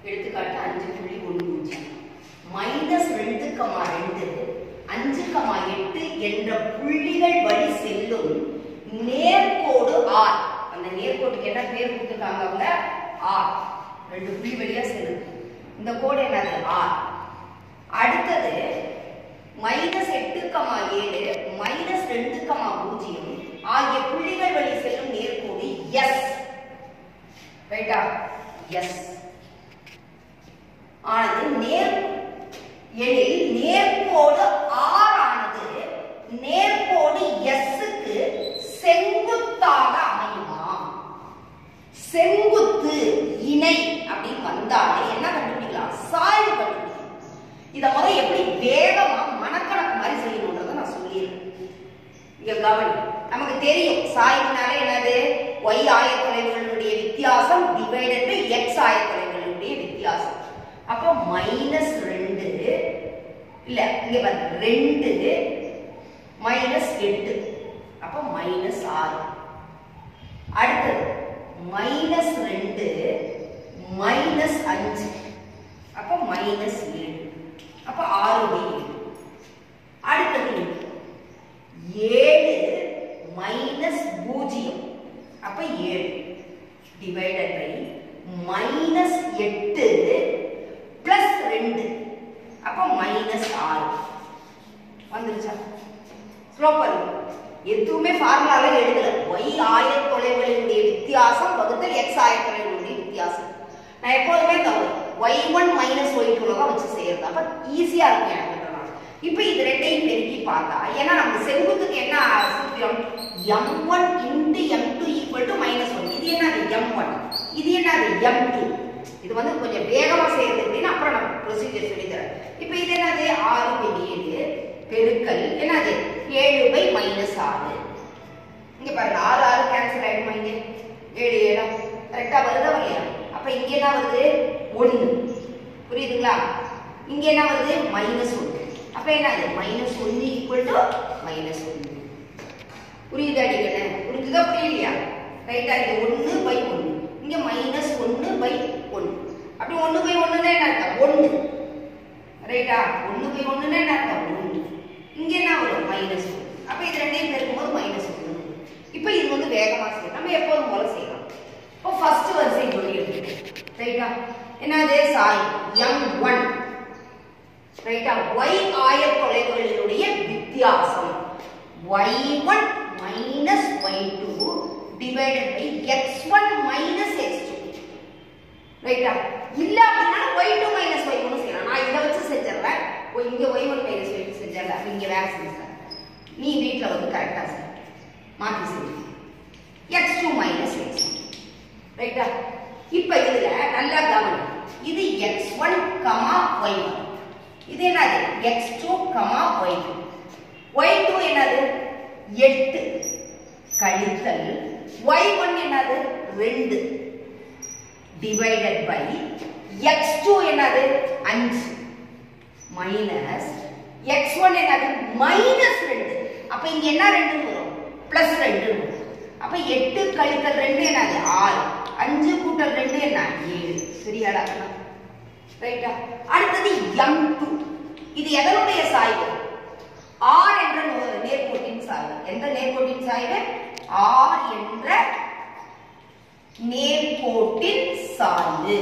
எடுத்துக்காட்டு அஞ்சு புள்ளி ஒன்று பூஜ்ஜியம் மைனஸ் ரெண்டு கமா ரெண்டு அஞ்சு கமா எட்டு என்ற புள்ளிகள் வழி செல்லும் நேர்கோடு ஆர் அந்த நேர்கோட்டுக்கு என்ன பேர் கொடுத்துருக்காங்க அவங்க ஆர் ரெண்டு புள்ளி வழியா செல்லுது இந்த கோடு என்னது ஆர் அடுத்தது மைனஸ் எட்டு கமா ஏழு மைனஸ் ரெண்டு கமா பூஜ்ஜியம் ஆகிய புள்ளிகள் வழி செல்லும் நேர்கோடு எஸ் ரைட்டா எஸ் ஆனது நேர் எனில் நேர்கோடு ஆர் ஆனது நேர்கோடு எஸ்ஸுக்கு செங்குத்தாக அமையுமா செங்குத்து இணை அப்படின்னு வந்தாலே என்ன கண்டுபிடிக்கலாம் சாய்வு கண்டுபிடிக்கலாம் இத முத எப்படி வேகமா மனக்கணக்கு மாதிரி செய்யணுன்றதை நான் சொல்லிடுறேன் இங்க கவனி நமக்கு தெரியும் சாய்வுனாலே என்னது y ஆயத்தொலைவுகளுடைய வித்தியாசம் டிவைடட் பை x ஆயத்தொலைவுகளுடைய வித்தியாசம் அப்போ மைனஸ் ரெண்டு இல்ல இங்க பாருங்க ரெண்டு மைனஸ் எட்டு அப்போ மைனஸ் ஆறு அடுத்தது மைனஸ் ரெண்டு மைனஸ் அஞ்சு அப்போ மைனஸ் ஏழு அப்போ ஆறு பை ஏழு அடுத்தது இங்க. ஏழு மைனஸ் பூஜ்ஜியம் அப்ப ஏழு டிவைடட் பை மைனஸ் எட்டு பிளஸ் ரெண்டு அப்ப மைனஸ் ஆறு வந்துருச்சா ஸ்லோ பண்ணுங்க எதுவுமே ஃபார்முலால எழுதல y ஆயத்தொலைவுகளுடைய வித்தியாசம் வகுத்தல் x ஆயத்தொலைவுகளுடைய வித்தியாசம் நான் எப்போதுமே தவறு y ஒன் மைனஸ் ஒய் டூல தான் வச்சு செய்யறது அப்ப ஈஸியா இருக்கும் எனக்கு இதெல்லாம். இப்ப இது ரெண்டையும் பெருக்கி பார்த்தா ஏன்னா நமக்கு செங்குத்துக்கு என்ன சூத்திரம் M one into M two equal to minus one இது என்னது எம் ஒன் இது என்னது எம் டூ இது வந்து கொஞ்சம் வேகமா செய்யறது அப்படின்னு அப்புறம் நான் ப்ரொசீஜர் சொல்லித்தரேன் இப்போ இது என்னது ஆறு பை ஏழு பெருக்கல் என்னது ஏழு பை மைனஸ் ஆறு இங்க பாருங்க ஆறு ஆறு கேன்சல் ஆயிடுமா இங்க ஏழு ஏழா கரெக்டா வருதா இல்லையா அப்ப இங்க என்ன வருது ஒண்ணு புரியுதுங்களா இங்க என்ன வருது மைனஸ் ஒன்று அப்ப என்னது மைனஸ் ஒன்னு ஈக்குவல் டு மைனஸ் ஒன்று புரியுதா அடிக்கண்ணே புரிஞ்சுதா புரியலையா ரைட்டா இது ஒன்று பை ஒன்று இங்க மைனஸ் ஒன்று பை ஒன்று அப்படி ஒன்று பை ஒன்றுனா என்ன அர்த்தம் ஒன்று ரைட்டா ஒன்று பை ஒன்றுனா என்ன அர்த்தம் ஒன்று இங்க என்ன வரும் மைனஸ் ஒன்று அப்ப இது ரெண்டையும் பெருக்கும்போது மைனஸ் ஒன்று இப்போ இது வந்து வேகமா செய்யணும் நம்ம எப்போதும் போல செய்யலாம் இப்போ ஃபர்ஸ்ட் வரிசை சொல்லி எடுத்துக்கோங்க ரைட்டா என்னது சாய் எம் ஒன் ரைட்டா y ஆயத்தொலைவுகளினுடைய வித்தியாசம் y1 minus y2 divided by x1 minus x2 ரைட்டா இல்ல அப்படின்னா y2 minus y1 செய்யலாம் நான் இத வச்சு செஞ்சிடுறேன் ஓ இங்க y1 minus y2 செஞ்சிடல இங்க வேற செஞ்சிடறேன் நீ வீட்ல வந்து கரெக்டா செய் மாத்தி செய் x2 minus x1 ரைட்டா இப்ப இதுல நல்லா கவனி இது x1 y1 இது என்னது x2 y2 y2 என்னது 8 கழித்தல் y1 என்னது 2 டிவைடட் பை x2 என்னது 5 மைனஸ் x1 என்னது மைனஸ் 2 அப்ப இங்க என்ன 2 வரும் பிளஸ் 2 வரும் அப்ப 8 கழித்தல் 2 என்னது 6 5 கூட்டல் 2 என்ன 7 சரியாடா ரைட்டா அடுத்தது m2 இது எதனுடைய சாய்வு r என்ற நோ- நேர்கோட்டின் சாய்வு எந்த நேர்கோட்டின் சாய்வு r என்ற நேர்கோட்டின் சாய்வு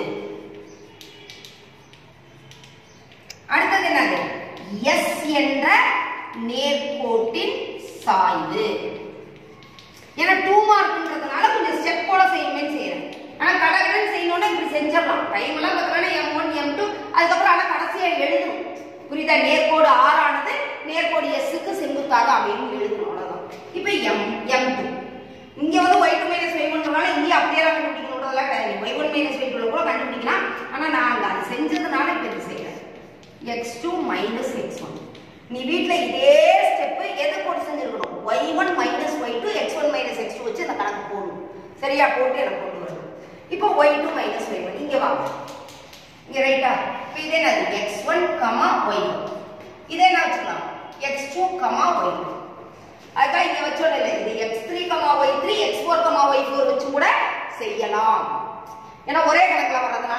அடுத்தது என்னது s என்ற நேர்கோட்டின் சாய்வு ஏன்னா டூ மார்க்ன்றதுனால கொஞ்சம் ஸ்டெப் போல செய்யணுமே செய்யறேன் ஆனா கடகடன் செய்யணும்னா இப்படி செஞ்சிடலாம் டைம் எல்லாம் பார்த்தீங்கன்னா எம் ஒன் எம் டூ அதுக்கப்புறம் ஆனா கடைசியா எழுதணும் புரியுதா நேர்கோடு ஆர் ஆனது நேர்கோடு எஸ்ஸுக்கு செங்குத்தாக அப்படின்னு எழுதணும் அவ்வளவுதான் இப்போ எம் எம் டூ இங்க வந்து ஒய் டூ மைனஸ் ஒய் ஒன்றனால இங்கே அப்படியே தான் கண்டுபிடிக்கணுன்றதெல்லாம் கிடையாது ஒய் ஒன் மைனஸ் ஒய் டூல கூட கண்டுபிடிக்கலாம் ஆனா நான் அங்க அது செஞ்சதுனால இப்போ இது செய்யறேன் X two minus X one நீ வீட்ல இதே ஸ்டெப் எதை போட்டு செஞ்சிருக்கணும் Y one minus Y two X one minus X two வச்சு அந்த கணக்கு போடணும் சரியா போட்டு எனக்கு கொண்டு வரணும் இப்போ Y two minus Y one இங்க வாங்க இங்க ரைட்டா இப்போ இதே என்னது X one comma Y one இதே என்ன வச்சுக்கலாம் X two comma Y two அதுக்காக இங்க வச்சோட இல்லை இது X three comma Y three X four comma Y four வச்சு கூட செய்யலாம் ஏன்னா ஒரே கணக்குல வர்றதுனால கன்ஃபியூஸ்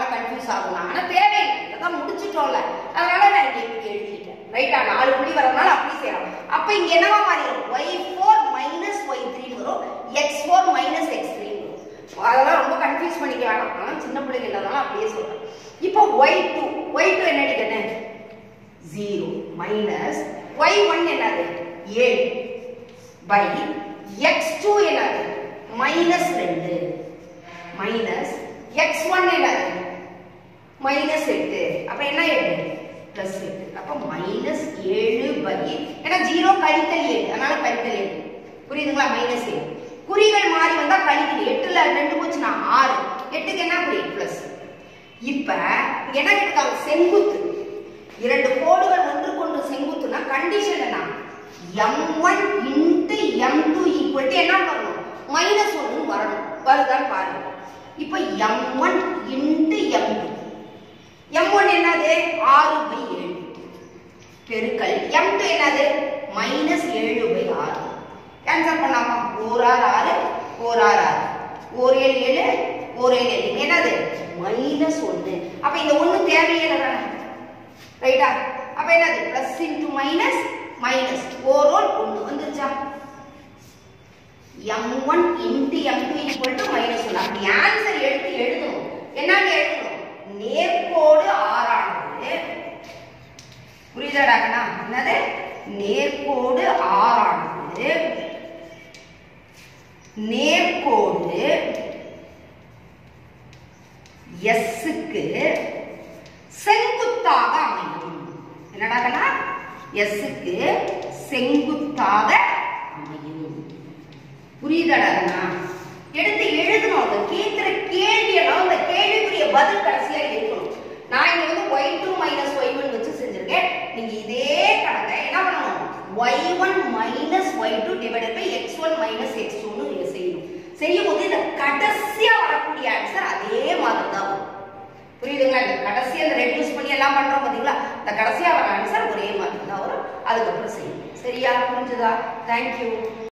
ஆகும் ஆனா தேவையில்லை இதான் முடிச்சிட்டோம்ல அதனால நான் இங்க இப்படி எழுதிட்டேன் ரைட்டா நாலு புள்ளி வரதுனால அப்படி செய்யலாம் அப்ப இங்க என்னவா மாறிடும் Y four minus Y three வரும் X four minus X three வரும் அதெல்லாம் ரொம்ப கன்ஃபியூஸ் பண்ணிக்க வேணாம் ஆனால் சின்ன பிள்ளைங்க இல்லாதனால அப்படியே சொல்றேன் இப்போ ஒய் டூ ஒய் டூ என்ன அடிக்கணும் ஜீரோ மைனஸ் ஒய் ஒன் என்னது ஏழு பை எக்ஸ் டூ என்னது மைனஸ் ரெண்டு மைனஸ் எக்ஸ் ஒன் என்னது மைனஸ் எட்டு அப்ப என்ன எட்டு பிளஸ் எட்டு அப்ப மைனஸ் ஏழு பை ஏன்னா ஜீரோ கழித்தல் ஏழு அதனால கழித்தல் ஏழு புரியுதுங்களா மைனஸ் ஏழு குறிகள் மாறி வந்தா கழிக்குது எட்டுல ரெண்டு போச்சுன்னா ஆறு எட்டுக்கு என்ன குறி பிளஸ் இப்ப இங்க என்ன கேட்டாங்க செங்குத்து இரண்டு கோடுகள் ஒன்றுக்கொன்று செங்குத்துனா கண்டிஷன் என்ன M one into M two equal என்ன வரணும் மைனஸ் ஒன்னு வரணும் வருதான்னு பாருங்க இப்ப M one into M two M one என்னது ஆறு பை ஏழு பெருக்கல் எம் டூ என்னது மைனஸ் ஏழு பை ஆறு கேன்சல் பண்ணாமா ஓர் ஆறு ஆறு ஓர் ஆறு ஆறு ஓர் ஏழு ஏழு ஓர் ஏழு ஏழு இங்க என்னது மைனஸ் ஒன்று அப்ப இந்த ஒண்ணு தேவையே இல்லை தானே ரைட்டா அப்ப என்னது பிளஸ் இன்டு மைனஸ் மைனஸ் ஓர் ஓர் ஒன்று வந்துருச்சா M one into M two equal to minus one அப்படி ஆன்சர் எடுத்து எழுதணும் என்னன்னு எழுதணும் நேர்கோடு ஆறானது புரியுதாடாங்கண்ணா என்னது நேர்கோடு ஆறானது நேர்கோடு எஸ்ஸுக்கு செங்குத்தாக அமையும் என்னடாக்கண்ணா எஸ்ஸுக்கு செங்குத்தாக அமையும் புரியுதாடாங்கண்ணா எடுத்து எழுதணும் அந்த கேட்கிற கேள்வியெல்லாம் அந்த கேள்விக்குரிய பதில் கடைசியா இருக்கணும் நான் இங்க வந்து Y two minus Y one வச்சு செஞ்சிருக்கேன் நீங்க இதே கணக்கை என்ன பண்ணணும் Y one minus Y two divided by X one minus X டூன்னு நீங்க செய்யணும் செய்யும் போது இந்த கடைசியா வரக்கூடிய ஆன்சர் அதே மாதிரி தான் வரும் புரியுதுங்களா இந்த கடைசியா இந்த ரெடியூஸ் பண்ணி எல்லாம் பண்றோம் பாத்தீங்களா இந்த கடைசியா வர ஆன்சர் ஒரே மாதிரி தான் வரும் அதுக்கப்புறம் செய்யணும் சரியா புரிஞ்சுதா தேங்க்யூ